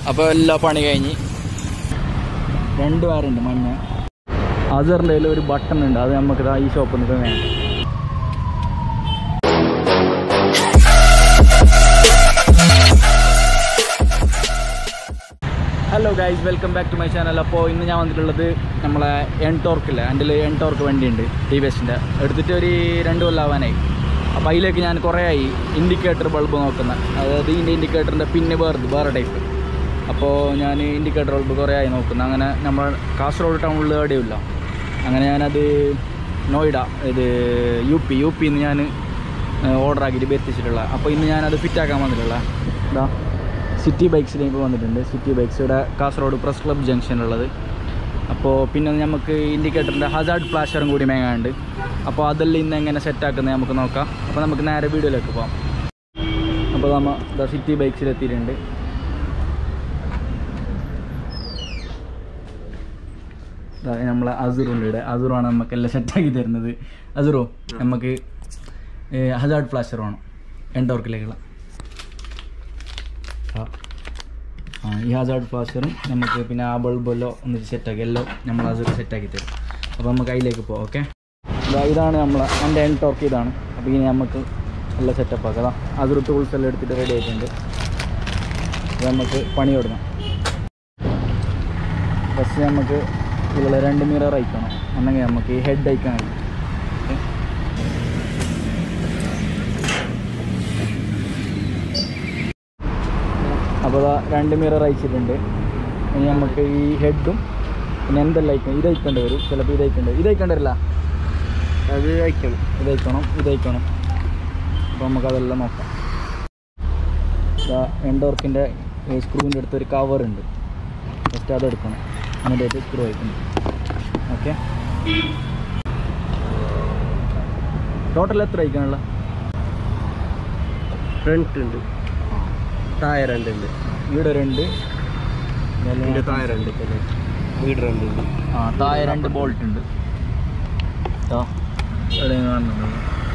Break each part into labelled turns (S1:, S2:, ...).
S1: അപ്പോൾ എല്ലാ പണി കഴിഞ്ഞ് രണ്ട് പേരുണ്ട് മഞ്ഞ അസറിൻ്റെ കയ്യിൽ ഒരു ബട്ടൺ ഉണ്ട് അത് നമുക്ക് ദാ ഈ ഷോപ്പിൽ നിന്ന് വേണം hello guys welcome back to my channel അപ്പോൾ ഇന്ന് ഞാൻ വന്നിട്ടുള്ളത് നമ്മളെ എൻ ടോർക്കില്ല എൻ്റെ എൻ ടോർക്ക് വണ്ടിയുണ്ട് ടി വി എസിൻ്റെ എടുത്തിട്ട് ഒരു രണ്ട് കൊല്ലാവാനായി അപ്പോൾ അതിലേക്ക് ഞാൻ കുറേ ആയി ഇൻഡിക്കേറ്റർ ബൾബ് നോക്കുന്ന അതായത് ഇതിൻ്റെ ഇൻഡിക്കേറ്ററിൻ്റെ പിന്നെ വേറെ വേറെ ടൈപ്പ് അപ്പോൾ ഞാൻ ഇൻഡിക്കേറ്റർ ബൾബ് കുറേ ആയി നോക്കുന്നത് അങ്ങനെ നമ്മൾ കാസർഗോഡ് ടൗണിൽ എവിടെയുമില്ല അങ്ങനെ ഞാനത് നോയിഡ ഇത് യു പി യു പിന്ന് ഞാൻ ഓർഡർ ആക്കിയിട്ട് എത്തിച്ചിട്ടുള്ള അപ്പോൾ ഇന്ന് ഞാനത് ഫിറ്റാക്കാൻ വന്നിട്ടുള്ള ഇതാ സിറ്റി ബൈക്സിലേക്ക് വന്നിട്ടുണ്ട് സിറ്റി ബൈക്സ് ഇവിടെ കാസർഗോഡ് പ്രസ് ക്ലബ് ജംഗ്ഷനുള്ളത് അപ്പോൾ പിന്നെ നമുക്ക് ഇൻഡിക്കേറ്ററിൻ്റെ ഹസാർഡ് ഫ്ലാഷറും കൂടി മേങ്ങാണ്ട് അപ്പോൾ അതെല്ലാം ഇന്ന് എങ്ങനെ സെറ്റാക്കുന്നത് നമുക്ക് നോക്കാം അപ്പോൾ നമുക്ക് നേരെ വീഡിയോയിലേക്ക് പോകാം അപ്പോൾ നമ്മൾ ഇതാ സിറ്റി ബൈക്സിൽ എത്തിയിട്ടുണ്ട് ഇതാ നമ്മളെ അസുറുണ്ട് ഇവിടെ അസുറാണ് നമുക്കെല്ലാം സെറ്റാക്കി തരുന്നത് അസുറോ നമുക്ക് ഹസാർഡ് ഫ്ലാഷർ വേണം എൻഡോർക്കിലേക്കുള്ള ആ ആ, ഈ ഹസാർഡ് ഫ്ലാഷറും നമുക്ക് പിന്നെ ആ ബൾബെല്ലോ ഒന്നിച്ച് സെറ്റാക്കി എല്ലാം നമ്മൾ അത് സെറ്റാക്കി തരും അപ്പോൾ നമുക്ക് അതിലേക്ക് പോകാം ഓക്കെ ഇതാണ് നമ്മളെ എൻ്റെ എൻ ടോർക്ക് ഇതാണ് അപ്പോൾ ഇനി നമുക്ക് എല്ലാം സെറ്റപ്പ് ആക്കാം അതാ അതൊരു ടൂൾസ് എല്ലാം എടുത്തിട്ട് റെഡി ആയിട്ടുണ്ട് ഇത് നമുക്ക് പണി തുടങ്ങാം ഫസ്റ്റ് നമുക്ക് ഇതിലുള്ള രണ്ട് മിറർ അയക്കണം അല്ലെങ്കിൽ നമുക്ക് ഈ ഹെഡ് അയക്കാൻ കഴിയും ഓക്കെ അപ്പോൾ ദാ രണ്ട് മിറർ അയച്ചിട്ടുണ്ട് ഇനി നമുക്ക് ഈ ഹെഡും പിന്നെ എന്തെല്ലാം അയക്കണം ഇത് അയക്കേണ്ടി വരും ചിലപ്പോൾ ഇത് അയക്കേണ്ടി വരും ഇത് അയക്കേണ്ടി വരില്ല
S2: അത് അയക്കണം
S1: ഇത് അയക്കണം ഇത് അയക്കണം അപ്പോൾ നമുക്കതെല്ലാം നോക്കാം ഇതാ എൻഡോർക്കിൻ്റെ സ്ക്രൂവിൻ്റെ അടുത്ത് ഒരു കവർ ഉണ്ട് ഫസ്റ്റ് അതെടുക്കണം എന്നിട്ട് സ്ക്രൂ അയക്കണം ഓക്കെ ടോട്ടൽ എത്ര അയക്കാനുള്ള
S2: ഫ്രണ്ട് ഉണ്ട് താഴെ രണ്ടുണ്ട്
S1: ഇവിടെ രണ്ട്
S2: ഇതിന്റെ താഴെ രണ്ട് വീട് രണ്ടുണ്ട്
S1: ആ താഴെ രണ്ട് ബോൾട്ട് ഉണ്ട് ആ ഇവിടെ കാണുന്നുണ്ട്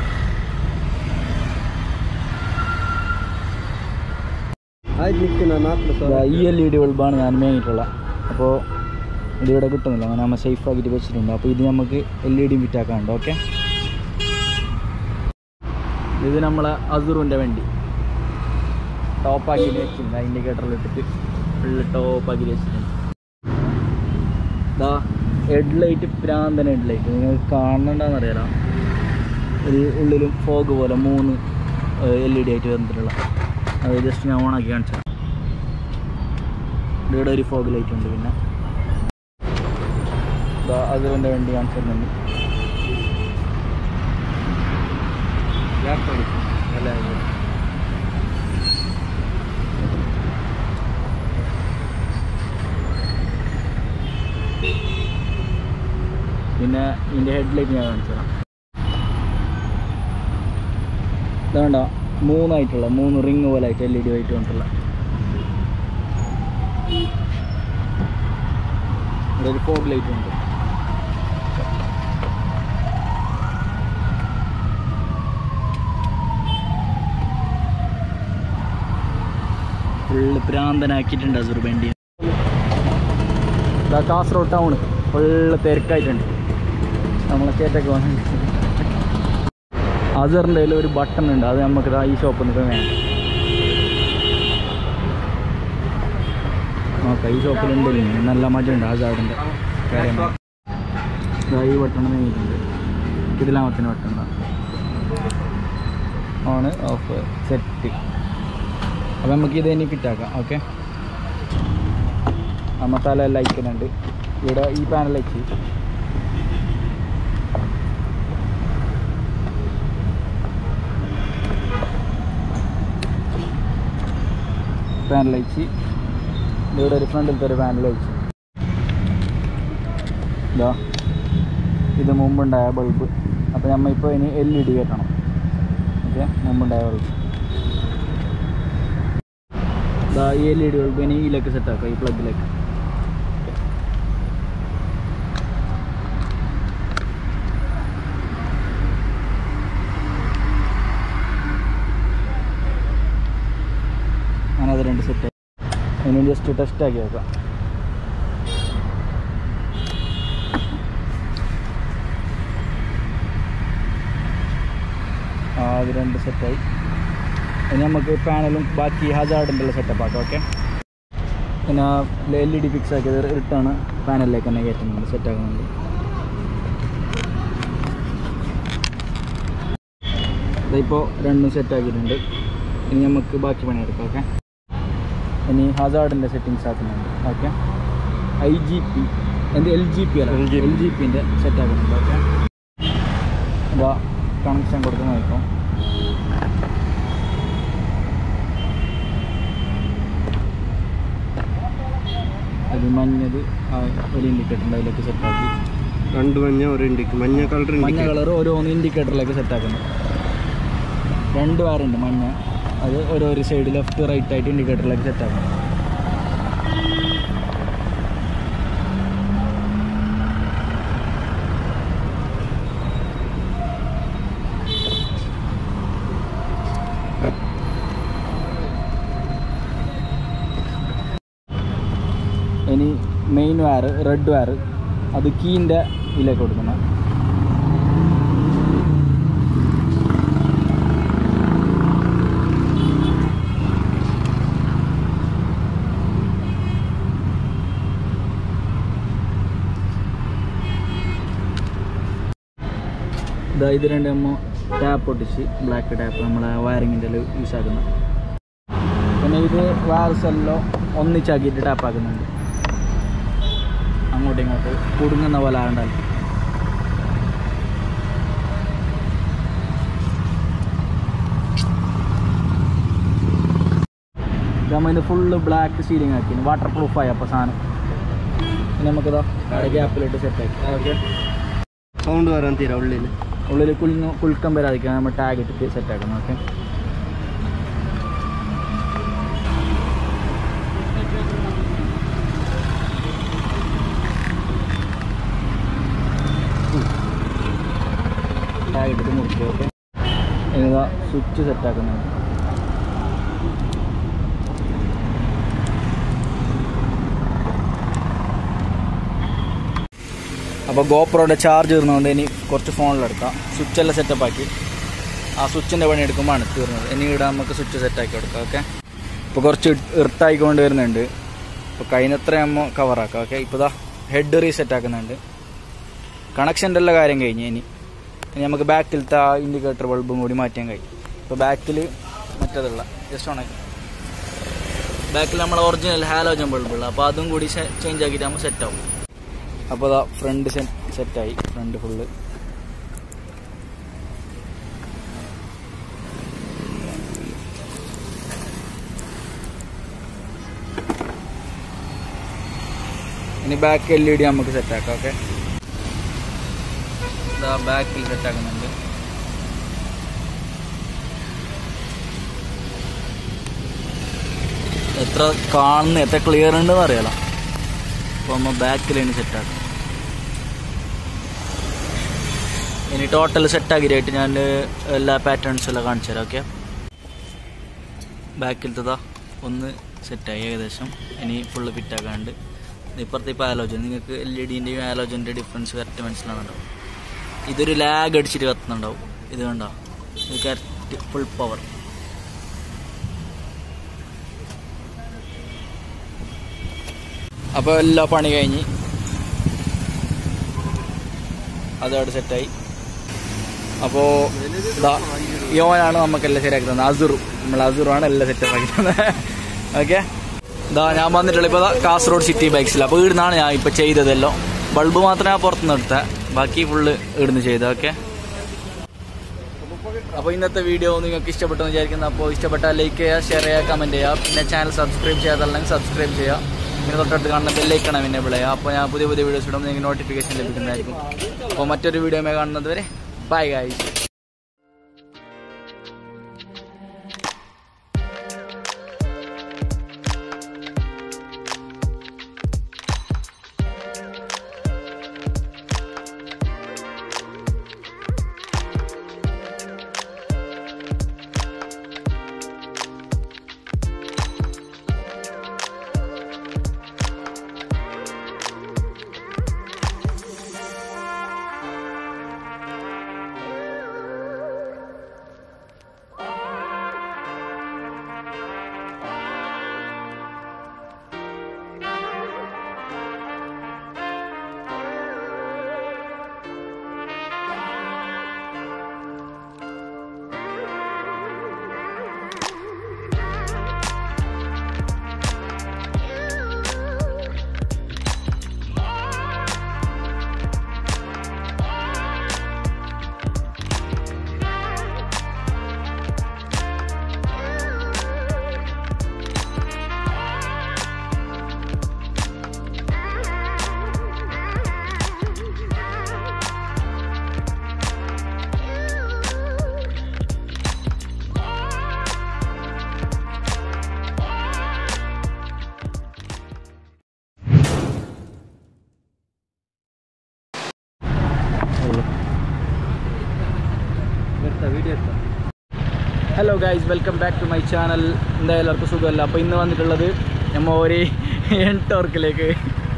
S2: അത് നിൽക്കുന്ന നാട്ടിൽ
S1: ഇതാ ഈ എൽ ഇ ഡി ബൾബാണ് ഞാൻ മേങ്ങിയിട്ടുള്ളത് അപ്പോൾ ഇതിവിടെ കിട്ടുന്നില്ല അങ്ങനെ നമ്മൾ സേഫ് ആക്കിയിട്ട് വെച്ചിട്ടുണ്ട് അപ്പോൾ ഇത് നമുക്ക് എൽ ഇ ഡി ഫിറ്റാക്കാനുണ്ട് ഓക്കെ ഇത് നമ്മളെ അസുറിൻ്റെ വണ്ടി ടോപ്പാക്കിയിട്ട് വെച്ചിട്ടുണ്ട് ഇൻഡിക്കേറ്ററിൽ ഇട്ടിട്ട് ഫുള്ള് ടോപ്പാക്കിയിട്ട് വെച്ചിട്ടുണ്ട് ഇതാ ഹെഡ് ലൈറ്റ് പ്രാന്തന ഹെഡ് ലൈറ്റ് നിങ്ങൾക്ക് കാണുന്നുണ്ടെന്ന് അറിയാം ഒരു ഉള്ളിലും ഫോഗ് പോലെ മൂന്ന് എൽ ഇ ഡി ആയിട്ട് വന്നിട്ടുള്ള അത് ജസ്റ്റ് ഞാൻ ഓണാക്കി കാണിച്ചു തരാം. ഇവിടെ ഒരു ഫോഗ് ലൈറ്റ് ഉണ്ട് പിന്നെ ദാ അതിൻ്റെ വണ്ടി കാണിച്ചു തരുന്നുണ്ട്
S2: അല്ല
S1: പിന്നെ ഇതിൻ്റെ ഹെഡ് ലൈറ്റ് ഞാൻ കാണിച്ചു തരാം ഇതാണ്ട മൂന്നായിട്ടുള്ള മൂന്ന് റിങ് പോലെ ആയിട്ട് എൽ ഇ ഡി ആയിട്ട് കൊണ്ടുള്ള ഇവിടെ ഒരു ഫോഗ് ലൈറ്റ് ഉണ്ട് ഫുള്ള് പ്രാന്തനാക്കിയിട്ടുണ്ട് അസുർ വണ്ടി ഇതാ കാസർഗോഡ് ടൗൺ ഫുള്ള് തിരക്കായിട്ടുണ്ട് നമ്മളെ കേറ്റൊക്കെ വന്നിട്ട് അസറിൻ്റെ കയ്യിൽ ഒരു ബട്ടൺ ഉണ്ട് അത് നമുക്ക് ദാ ഈ ഷോപ്പിൽ നിന്ന് വേണം നോക്കാം ഈ ഷോപ്പിലുണ്ട് ഇനി. നല്ല മജുണ്ട് അസാറിൻ്റെ കാര്യം ഇതാ ഈ ബട്ടൺ നീങ്ങിയിട്ടുണ്ട് ഇതിലാമത്തിന് ബട്ടൺ ഓണ് ഓഫ് സെറ്റ് അപ്പോൾ നമുക്ക് ഇത് ഇനി ഫിറ്റാക്കാം ഓക്കെ ആ മസാല എല്ലാം അയക്കുന്നുണ്ട് ഇവിടെ ഈ പാനൽ അയച്ച് പാനൽ അയച്ച് ഇവിടെ ഒരു ഫ്രണ്ടിലത്തെ ഒരു പാനൽ അയച്ച് ഇതാ ഇത് മുമ്പുണ്ടായ ബൾബ് അപ്പോൾ നമ്മൾ ഇപ്പോൾ ഇനി എൽ ഇ ഡി കയറ്റണം ഓക്കെ മുമ്പുണ്ടായ ബൾബ് ഇതാ ഈ എൽ ഇ ഡി ബൾബ് ഇനി ഇതിലേക്ക് സെറ്റാക്കാം ഈ പ്ലഗിലേക്ക് അങ്ങനെ അത് രണ്ട് സെറ്റ് ഇനി ജസ്റ്റ് ടെസ്റ്റ് ആക്കി നോക്കാം ആ അത് രണ്ട് സെറ്റായി ഇനി നമുക്ക് പാനലും ബാക്കി ഹജാർഡിൻ്റെ ഉള്ള സെറ്റപ്പ് ആക്കാം ഓക്കെ പിന്നെ എൽ ഇ ഡി ഫിക്സ് ആക്കിയത് റിട്ടാണ് പാനലിലേക്ക് തന്നെ കയറ്റുന്നുണ്ട് സെറ്റ് ആക്കുന്നുണ്ട് ഇതിപ്പോൾ രണ്ടും സെറ്റ് ആക്കിയിട്ടുണ്ട് ഇനി നമുക്ക് ബാക്കി പണിയെടുക്കാം ഓക്കെ ഇനി ഹസാർഡിൻ്റെ സെറ്റിങ്സ് ആക്കുന്നുണ്ട് ഓക്കെ ഐ ജി പി എന്ത് എൽ ജി പി അല്ല
S2: LGP.
S1: എൽ ജി പിൻ്റെ സെറ്റ് ആക്കുന്നുണ്ട് ഓക്കെ ഇതാ കണക്ഷൻ കൊടുക്കുന്ന നോക്കാം അത് മഞ്ഞത് ആ ഒരു ഇൻഡിക്കേറ്ററിൻ്റെ അതിലേക്ക് സെറ്റാക്കി
S2: രണ്ട് മഞ്ഞ ഒരു ഇണ്ടിക്ക് മഞ്ഞ കളർ
S1: മഞ്ഞ കളർ ഓരോന്ന് ഇൻഡിക്കേറ്ററിലേക്ക് സെറ്റാക്കുന്നു രണ്ട് വാറുണ്ട് മഞ്ഞ അത് ഓരോരോ സൈഡ് ലെഫ്റ്റ് റൈറ്റ് ആയിട്ട് ഇൻഡിക്കേറ്ററിലേക്ക് സെറ്റാക്കണം ഇനി മെയിൻ വയർ റെഡ് വയർ അത് കീൻ്റെ ഇതിലേക്ക് കൊടുക്കണം ഇതാ ഇത് രണ്ട് നമ്മൾ ടാപ്പ് ഒട്ടിച്ച് ബ്ലാക്ക് ടാപ്പ് നമ്മളെ വയറിങ്ങിൻ്റെ യൂസ് ആക്കുന്നത് പിന്നെ ഇത് വയർസ് എല്ലാം ഒന്നിച്ചാക്കിയിട്ട് ടാപ്പ് ആക്കുന്നുണ്ട് അങ്ങോട്ടും ഇങ്ങോട്ട് കുടുങ്ങുന്ന പോലെ ആകണ്ടല്ലോ നമ്മൾ ഇത് ഫുള്ള് ബ്ലാക്ക് സീലിംഗ് ആക്കി വാട്ടർ പ്രൂഫായി അപ്പോൾ സാധനം ഇനി നമുക്കിതാ അവിടെ ഗ്യാപ്പിലിട്ട് സെറ്റാക്കി ഓക്കെ
S2: സൗണ്ട് വരാൻ തീരാ ഉള്ളിൽ
S1: ഉള്ളിൽ കുലുങ്ങ കുലുക്കം വരാതിരിക്കാൻ നമ്മൾ ടാഗ് ഇട്ടിട്ട് സെറ്റാക്കണം ഓക്കെ ടാഗ് ഇട്ടിട്ട് മുറിക്കുക ഓക്കെ ഇതാ സ്വിച്ച് സെറ്റാക്കുന്നുണ്ട് അപ്പോൾ ഗോപ്രോയുടെ ചാർജ് തീർന്നതുകൊണ്ട് ഇനി കുറച്ച് ഫോണിലെടുക്കാം സ്വിച്ചെല്ലാം സെറ്റപ്പ് ആക്കി ആ സ്വിച്ചിൻ്റെ പണി എടുക്കുമ്പോഴാണ് തീർന്നത് ഇനി ഇവിടെ നമുക്ക് സ്വിച്ച് സെറ്റാക്കി കൊടുക്കാം ഓക്കെ ഇപ്പോൾ കുറച്ച് ഇർട്ടായിക്കൊണ്ട് വരുന്നുണ്ട് ഇപ്പോൾ കഴിഞ്ഞത്ര നമ്മൾ കവറാക്കാം ഓക്കെ ഇപ്പോൾ ദാ ഹെഡ് റീസെറ്റ് ആക്കുന്നുണ്ട് കണക്ഷൻ്റെ എല്ലാ കാര്യം കഴിഞ്ഞ് ഇനി ഇനി നമുക്ക് ബാക്കിലത്തെ ആ ഇൻഡിക്കേറ്റർ ബൾബും കൂടി മാറ്റാൻ കഴിയും ഇപ്പോൾ ബാക്കിൽ മറ്റേതുള്ള ജസ്റ്റ് ഓണാക്കി ബാക്കിൽ നമ്മൾ ഒറിജിനൽ ഹാലോജൻ ബൾബുള്ള അപ്പോൾ അതും കൂടി ചേഞ്ച് ആക്കിയിട്ട് നമ്മൾ സെറ്റ് ആവും അപ്പോൾ അതാ ഫ്രണ്ട് സെറ്റായി ഫ്രണ്ട് ഫുള്ള് ഇനി ബാക്ക് എൽ ഇ ഡി നമുക്ക് സെറ്റാക്കാം ഓക്കെ ഇതാ ബാക്കിൽ സെറ്റാക്കുന്നുണ്ട് എത്ര കാണുന്ന എത്ര ക്ലിയർ ഉണ്ടെന്ന് അറിയാലോ അപ്പോൾ നമ്മൾ ബാക്കിലാണ് സെറ്റാക്കും ഇനി ടോട്ടൽ സെറ്റാക്കിയിട്ട് ഞാൻ എല്ലാ പാറ്റേൺസും എല്ലാം കാണിച്ചു തരാം ഓക്കെ ബാക്കിലത്തതാ ഒന്ന് സെറ്റായി ഏകദേശം ഇനി ഫുള്ള് ഫിറ്റാക്കാണ്ട് ഇപ്പുറത്തെ ഇപ്പോൾ ആലോചന നിങ്ങൾക്ക് എൽ ഇ ഡിൻ്റെയും ആലോചൻ്റെ ഡിഫറൻസ് കറക്റ്റ് മനസ്സിലാകുന്നുണ്ടാവും ഇതൊരു ലാഗ് അടിച്ചിട്ട് കത്തുന്നുണ്ടാവും ഇത് കണ്ടോ ഇത് കറക്റ്റ് ഫുൾ പവർ അപ്പോൾ എല്ലാ പണി കഴിഞ്ഞ് അതവിടെ സെറ്റായി അപ്പോൾ യോനാണ് നമുക്കെല്ലാം ശരിയാക്കി തന്നത് അസുറു നമ്മൾ അസുറാണ് എല്ലാം സെറ്റപ്പ് ആക്കി തന്നത് ഓക്കെ ഇതാ ഞാൻ വന്നിട്ടുള്ള ഇപ്പോൾ കാസർഗോഡ് സിറ്റി ബൈക്സിൽ അപ്പോൾ ഇവിടുന്നാണ് ഞാൻ ഇപ്പോൾ ചെയ്തതെല്ലാം ബൾബ് മാത്രമേ ഞാൻ പുറത്തുനിന്ന് എടുത്തത് ബാക്കി ഫുള്ള് ഇവിടുന്ന് ചെയ്തത് ഓക്കെ അപ്പോൾ ഇന്നത്തെ വീഡിയോ നിങ്ങൾക്ക് ഇഷ്ടപ്പെട്ടെന്ന് വിചാരിക്കുന്നു അപ്പോൾ ഇഷ്ടപ്പെട്ടാൽ ലൈക്ക് ചെയ്യുക ഷെയർ ചെയ്യുക കമൻറ്റ് ചെയ്യുക പിന്നെ ചാനൽ സബ്സ്ക്രൈബ് ചെയ്യാതല്ലെങ്കിൽ സബ്സ്ക്രൈബ് ചെയ്യുക പിന്നെ തൊട്ടടുത്ത് കാണുന്ന ബെല്ലൈക്കണം എന്നെ വിളയുക അപ്പോൾ ഞാൻ പുതിയ പുതിയ വീഡിയോസ് ഇടുമ്പോൾ നിങ്ങൾക്ക് നോട്ടിഫിക്കേഷൻ ലഭിക്കുന്നതായിരിക്കും അപ്പോൾ മറ്റൊരു വീഡിയോ കാണുന്നത് വരെ ബൈ ഗൈസ്
S2: എടുത്ത വീഡിയോ എടുത്ത
S1: hello guys welcome back to my channel എന്തായാലും എല്ലാവർക്കും സുഖമല്ല അപ്പോൾ ഇന്ന് വന്നിട്ടുള്ളത് നമ്മൾ ഒരു എൻടോർക്കിലേക്ക്